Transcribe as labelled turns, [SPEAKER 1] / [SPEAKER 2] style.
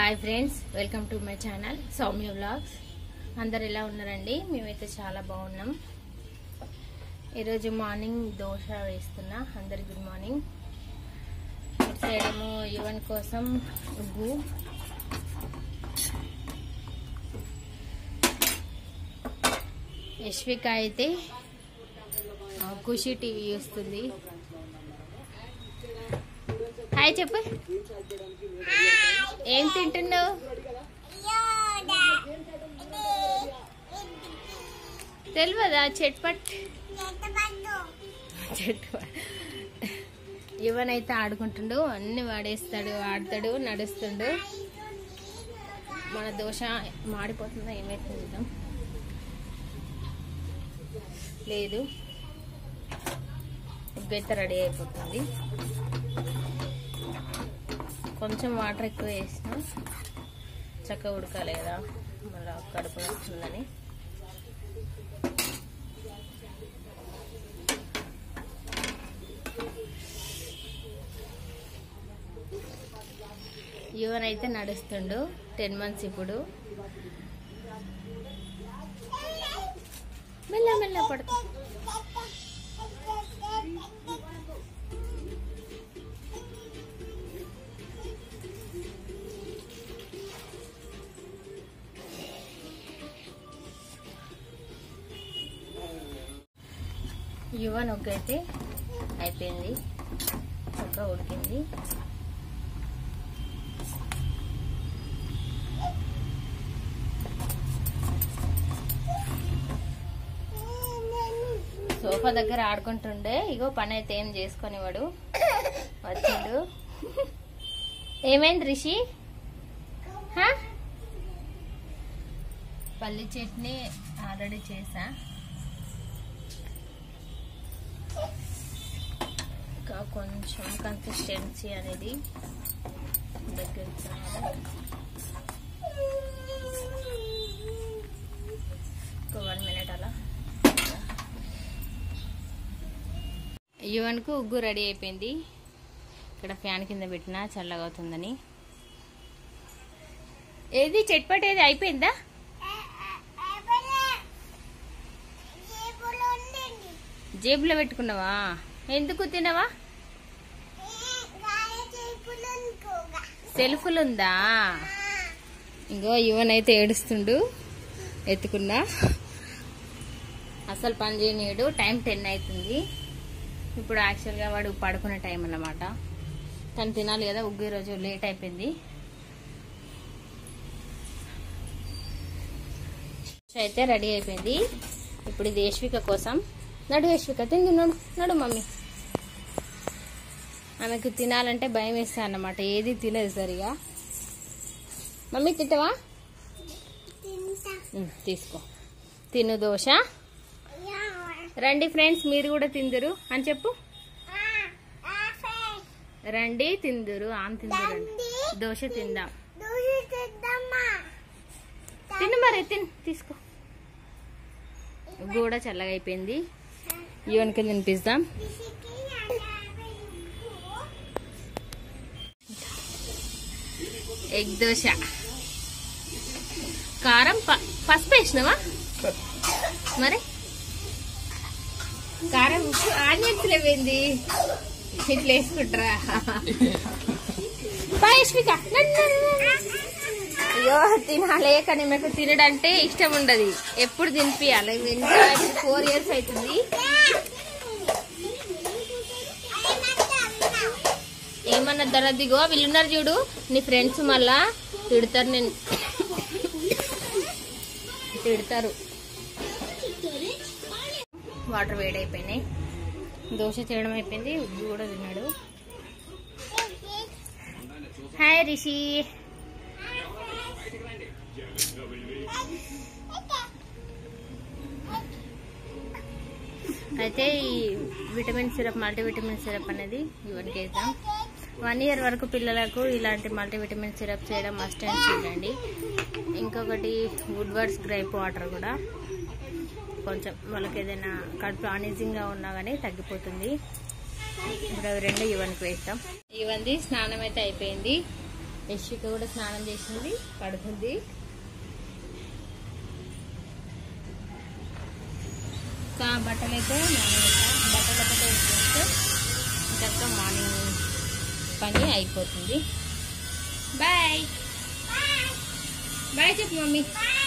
[SPEAKER 1] Hi friends welcome to my channel Soumya vlogs అందరు ఎలా ఉన్నారండి మేమైతే చాలా బాగున్నాం ఈరోజు మార్నింగ్ దోశ వేస్తున్నా అందరి గుడ్ మార్నింగ్ ఇటు సైడ్ ఏమో యువన్ కోసం ఉగ్గు యశ్విక అయితే ఆ, ఖుషి టీవీ చూస్తుంది హాయ్ చెప్పు ఏం తింటున్నావు తెలియదా చెట్పట్ చెట్టు ఇవనైతే ఆడుకుంటుండు అన్ని వాడేస్తాడు ఆడతాడు నడుస్తుండు మన దోశ మాడిపోతుందా ఏమైతే చూద్దాం లేదు ఉగ్గైతే రెడీ అయిపోతుంది కొంచెం వాటర్ ఎక్కువ వేసిన చక్కగా ఉడకాలి కదా మళ్ళీ కడుపు వస్తుందని యువన్ అయితే నడుస్తుండు టెన్ మంత్స్ ఇప్పుడు మెల్ల మెల్ల పడుతుంది యువన్ ఒక్కైతే అయిపోయింది ఒక్క ఉడికింది సోఫా దగ్గర ఆడుకుంటుండే ఇగో పని అయితే ఏం చేసుకునేవాడు వచ్చిండు ఏమైంది రిషి హా? పల్లి చట్నీ ఆల్రెడీ చేసా ఇంకా కొంచెం కన్సిస్టెన్సీ అనేది దగ్గరికి రావాలి ఒక వన్ మినిట్ అలా యువన్కు ఉగ్గు రెడీ అయిపోయింది ఇక్కడ ఫ్యాన్ కింద పెట్టినా చల్లగా అవుతుందని ఏది చెట్పట్ ఏది అయిపోయిందా జేబులో పెట్టుకున్నావా ఎందుకు తినవా సెల్ఫ్లు ఉందా ఇంకో యువన్ అయితే ఏడుస్తుండు ఎత్తుకున్నా అసలు పని చేయనీయడు టైం టెన్ అవుతుంది ఇప్పుడు యాక్చువల్గా వాడు పడుకునే టైం అన్నమాట తను తినాలి కదా ఉగ్గు ఈరోజు లేట్ అయిపోయింది అయితే రెడీ అయిపోయింది ఇప్పుడు ఇది యశ్విక కోసం నడు యశ్విక తింది నడు నడు మమ్మీ ఆమెకు తినాలంటే భయం వేస్తా అన్నమాట ఏది తినదు సరిగా మమ్మీ తింటావా ఉమ్, తీసుకో తిను దోశ రండి ఫ్రెండ్స్ మీరు కూడా తిందురు అని చెప్పు రండి తిందురు ఆమె తిందురు రండి. దోశ తిందాం తిను మరి తిను తీసుకో కూడా చల్లగా అయిపోయింది యువన్కి తినిపిస్తాం ఎగ్ దోశ కారం ప- పసుపు వేసినావా మరి కారం ఉప్పు ఆనియన్స్ లేవేంది ఇట్లా వేసుకుంటారా పాయస్మిక అయ్యో తినాలే కానీ మీకు తినడంటే ఇష్టం ఉండదు ఎప్పుడు తినిపియాలి ఫోర్ ఇయర్స్ అవుతుంది ఏమన్నా దరదిగో వీళ్ళున్నారు చూడు నీ ఫ్రెండ్స్ మళ్ళా తిడతారు నేను తిడతారు వాటర్ వేడైపోయినాయి దోశ చేయడం అయిపోయింది ఉగ్గు కూడా తిన్నాడు హాయ్ రిషి అయితే ఈ విటమిన్ సిరప్ మల్టీవిటమిన్ సిరప్ అనేది ఇవన్నీ వేద్దాం వన్ ఇయర్ వరకు పిల్లలకు ఇలాంటి మల్టీవిటమిన్ సిరప్ చేయడం మస్ట్ అండ్ చూడండి ఇంకొకటి వుడ్వర్డ్స్ గ్రైప్ వాటర్ కూడా కొంచెం వాళ్ళకి ఏదైనా కడుపు అనీజింగ్గా ఉన్నా కానీ తగ్గిపోతుంది ఇప్పుడు అవి రెండు ఇవన్కి వేస్తాం ఇవంది స్నానం అయితే అయిపోయింది యశ్విక కూడా స్నానం చేసింది పడుకుంది ఇంకా బట్టలు అయితే మార్నింగ్ బట్టలు ఒకటే వేసుకుంటే ఇంకా మార్నింగ్ పని అయిపోతుంది బాయ్ బాయ్ చెప్పు మమ్మీ